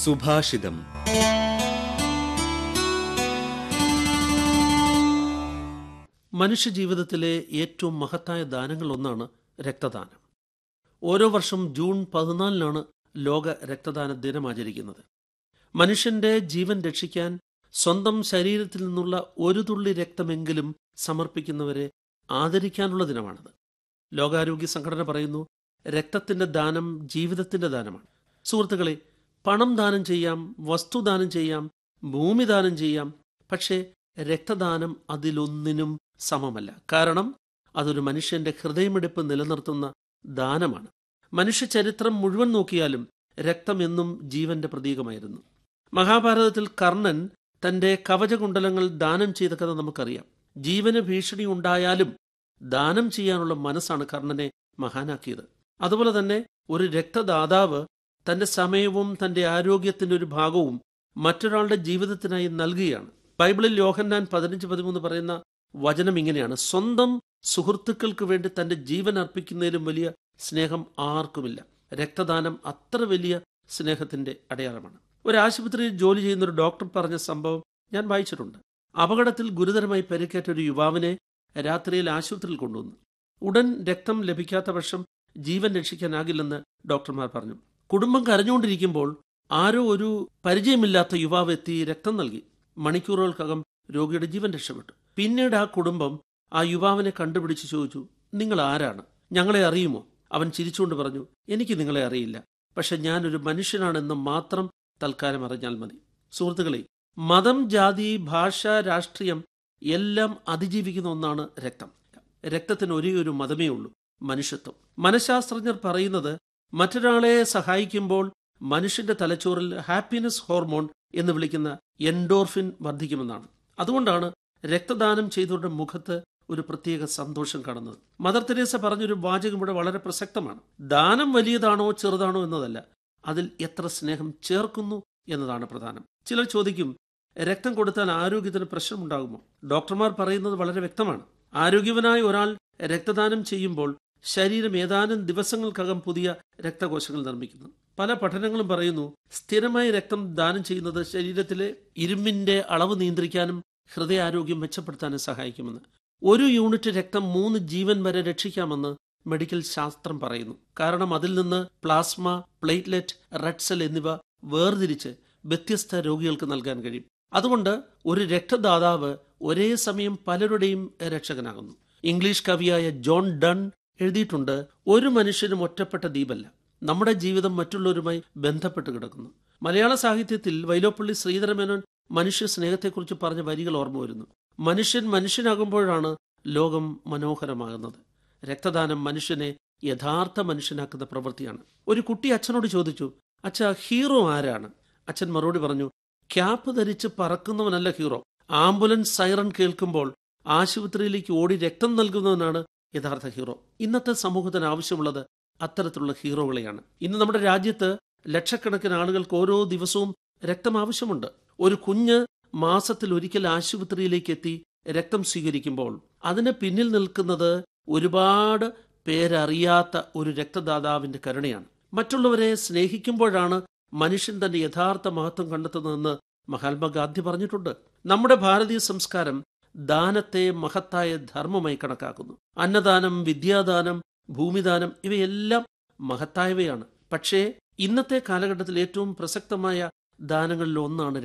സുഭാഷിതം മനുഷ്യജീവിതത്തിലെ ഏറ്റവും മഹത്തായ ദാനങ്ങളിലൊന്നാണ് രക്തദാനം ഓരോ വർഷം ജൂൺ പതിനാലിനാണ് ലോക രക്തദാന ദിനം ആചരിക്കുന്നത് മനുഷ്യന്റെ ജീവൻ രക്ഷിക്കാൻ സ്വന്തം ശരീരത്തിൽ നിന്നുള്ള ഒരു തുള്ളി രക്തമെങ്കിലും സമർപ്പിക്കുന്നവരെ ആദരിക്കാനുള്ള ദിനമാണിത് ലോകാരോഗ്യ സംഘടന പറയുന്നു രക്തത്തിന്റെ ദാനം ജീവിതത്തിന്റെ ദാനമാണ് സുഹൃത്തുക്കളെ പണം ദാനം ചെയ്യാം വസ്തു ദാനം ചെയ്യാം ഭൂമി ദാനം ചെയ്യാം പക്ഷേ രക്തദാനം അതിലൊന്നിനും സമമല്ല കാരണം അതൊരു മനുഷ്യന്റെ ഹൃദയമിടിപ്പ് നിലനിർത്തുന്ന ദാനമാണ് മനുഷ്യ ചരിത്രം മുഴുവൻ നോക്കിയാലും രക്തം എന്നും ജീവന്റെ പ്രതീകമായിരുന്നു മഹാഭാരതത്തിൽ കർണൻ തന്റെ കവചകുണ്ടലങ്ങൾ ദാനം ചെയ്ത കഥ നമുക്കറിയാം ജീവന് ഭീഷണി ഉണ്ടായാലും ദാനം ചെയ്യാനുള്ള മനസ്സാണ് കർണനെ മഹാനാക്കിയത് അതുപോലെ തന്നെ ഒരു രക്തദാതാവ് തന്റെ സമയവും തന്റെ ആരോഗ്യത്തിന്റെ ഒരു ഭാഗവും മറ്റൊരാളുടെ ജീവിതത്തിനായി നൽകുകയാണ് ബൈബിളിൽ യോഹന്നാൻ പതിനഞ്ച് പതിമൂന്ന് പറയുന്ന വചനം ഇങ്ങനെയാണ് സ്വന്തം സുഹൃത്തുക്കൾക്ക് വേണ്ടി തന്റെ ജീവൻ അർപ്പിക്കുന്നതിലും വലിയ സ്നേഹം ആർക്കുമില്ല രക്തദാനം അത്ര വലിയ സ്നേഹത്തിന്റെ അടയാളമാണ് ഒരു ആശുപത്രിയിൽ ജോലി ചെയ്യുന്ന ഒരു ഡോക്ടർ പറഞ്ഞ സംഭവം ഞാൻ വായിച്ചിട്ടുണ്ട് അപകടത്തിൽ ഗുരുതരമായി പരിക്കേറ്റ ഒരു യുവാവിനെ രാത്രിയിൽ ആശുപത്രിയിൽ കൊണ്ടുവന്നു ഉടൻ രക്തം ലഭിക്കാത്ത പക്ഷം ജീവൻ രക്ഷിക്കാനാകില്ലെന്ന് ഡോക്ടർമാർ പറഞ്ഞു കുടുംബം കരഞ്ഞുകൊണ്ടിരിക്കുമ്പോൾ ആരോ ഒരു പരിചയമില്ലാത്ത യുവാവ് എത്തി രക്തം നൽകി മണിക്കൂറുകൾക്കകം രോഗിയുടെ ജീവൻ രക്ഷപ്പെട്ടു പിന്നീട് ആ കുടുംബം ആ യുവാവിനെ കണ്ടുപിടിച്ച് ചോദിച്ചു നിങ്ങൾ ആരാണ് ഞങ്ങളെ അറിയുമോ അവൻ ചിരിച്ചുകൊണ്ട് പറഞ്ഞു എനിക്ക് നിങ്ങളെ അറിയില്ല പക്ഷെ ഞാനൊരു മനുഷ്യനാണെന്ന് മാത്രം തൽക്കാലം അറിഞ്ഞാൽ മതി സുഹൃത്തുക്കളെ മതം ജാതി ഭാഷ രാഷ്ട്രീയം എല്ലാം അതിജീവിക്കുന്ന ഒന്നാണ് രക്തം രക്തത്തിന് ഒരേ ഒരു മതമേ ഉള്ളൂ മനുഷ്യത്വം മനഃശാസ്ത്രജ്ഞർ പറയുന്നത് മറ്റൊരാളെ സഹായിക്കുമ്പോൾ മനുഷ്യന്റെ തലച്ചോറിൽ ഹാപ്പിനെസ് ഹോർമോൺ എന്ന് വിളിക്കുന്ന എൻഡോർഫിൻ വർദ്ധിക്കുമെന്നാണ് അതുകൊണ്ടാണ് രക്തദാനം ചെയ്തവരുടെ മുഖത്ത് ഒരു പ്രത്യേക സന്തോഷം കാണുന്നത് മദർ തെരേസ പറഞ്ഞൊരു വാചകം ഇവിടെ വളരെ പ്രസക്തമാണ് ദാനം വലിയതാണോ ചെറുതാണോ എന്നതല്ല അതിൽ എത്ര സ്നേഹം ചേർക്കുന്നു എന്നതാണ് പ്രധാനം ചിലർ ചോദിക്കും രക്തം കൊടുത്താൽ ആരോഗ്യത്തിന് പ്രശ്നമുണ്ടാകുമോ ഡോക്ടർമാർ പറയുന്നത് വളരെ വ്യക്തമാണ് ആരോഗ്യവനായ ഒരാൾ രക്തദാനം ചെയ്യുമ്പോൾ ശരീരം ഏതാനും ദിവസങ്ങൾക്കകം പുതിയ രക്തകോശങ്ങൾ നിർമ്മിക്കുന്നു പല പഠനങ്ങളും പറയുന്നു സ്ഥിരമായി രക്തം ദാനം ചെയ്യുന്നത് ശരീരത്തിലെ ഇരുമ്പിന്റെ അളവ് നിയന്ത്രിക്കാനും ഹൃദയാരോഗ്യം മെച്ചപ്പെടുത്താനും സഹായിക്കുമെന്ന് ഒരു യൂണിറ്റ് രക്തം മൂന്ന് ജീവൻ വരെ രക്ഷിക്കാമെന്ന് മെഡിക്കൽ ശാസ്ത്രം പറയുന്നു കാരണം അതിൽ നിന്ന് പ്ലാസ്മ പ്ലേറ്റ്ലെറ്റ് റെഡ് സെൽ എന്നിവ വേർതിരിച്ച് വ്യത്യസ്ത രോഗികൾക്ക് നൽകാൻ കഴിയും അതുകൊണ്ട് ഒരു രക്തദാതാവ് ഒരേ സമയം പലരുടെയും രക്ഷകനാകുന്നു ഇംഗ്ലീഷ് കവിയായ ജോൺ ഡൺ എഴുതിയിട്ടുണ്ട് ഒരു മനുഷ്യനും ഒറ്റപ്പെട്ട ദ്വീപല്ല നമ്മുടെ ജീവിതം മറ്റുള്ളവരുമായി ബന്ധപ്പെട്ട് കിടക്കുന്നു മലയാള സാഹിത്യത്തിൽ വൈലോപ്പള്ളി ശ്രീധരമേനോൻ മനുഷ്യ സ്നേഹത്തെക്കുറിച്ച് പറഞ്ഞ വരികൾ ഓർമ്മ വരുന്നു മനുഷ്യൻ മനുഷ്യനാകുമ്പോഴാണ് ലോകം മനോഹരമാകുന്നത് രക്തദാനം മനുഷ്യനെ യഥാർത്ഥ മനുഷ്യനാക്കുന്ന പ്രവൃത്തിയാണ് ഒരു കുട്ടി അച്ഛനോട് ചോദിച്ചു അച്ഛ ഹീറോ ആരാണ് അച്ഛൻ മറുപടി പറഞ്ഞു ക്യാപ്പ് ധരിച്ച് പറക്കുന്നവനല്ല ഹീറോ ആംബുലൻസ് സൈറൺ കേൾക്കുമ്പോൾ ആശുപത്രിയിലേക്ക് ഓടി രക്തം നൽകുന്നവനാണ് യഥാർത്ഥ ഹീറോ ഇന്നത്തെ സമൂഹത്തിന് ആവശ്യമുള്ളത് അത്തരത്തിലുള്ള ഹീറോകളെയാണ് ഇന്ന് നമ്മുടെ രാജ്യത്ത് ലക്ഷക്കണക്കിന് ആളുകൾക്ക് ഓരോ ദിവസവും രക്തം ആവശ്യമുണ്ട് ഒരു കുഞ്ഞ് മാസത്തിൽ ഒരിക്കൽ ആശുപത്രിയിലേക്ക് എത്തി രക്തം സ്വീകരിക്കുമ്പോൾ അതിന് പിന്നിൽ നിൽക്കുന്നത് ഒരുപാട് പേരറിയാത്ത ഒരു രക്തദാതാവിന്റെ കരുണയാണ് മറ്റുള്ളവരെ സ്നേഹിക്കുമ്പോഴാണ് മനുഷ്യൻ തന്റെ യഥാർത്ഥ മഹത്വം കണ്ടെത്തുന്നതെന്ന് മഹാത്മാഗാന്ധി പറഞ്ഞിട്ടുണ്ട് നമ്മുടെ ഭാരതീയ സംസ്കാരം ദാനത്തെ മഹത്തായ ധർമ്മമായി കണക്കാക്കുന്നു അന്നദാനം വിദ്യാദാനം ഭൂമിദാനം ഇവയെല്ലാം മഹത്തായവയാണ് പക്ഷേ ഇന്നത്തെ കാലഘട്ടത്തിൽ ഏറ്റവും പ്രസക്തമായ ദാനങ്ങളിൽ ഒന്നാണ്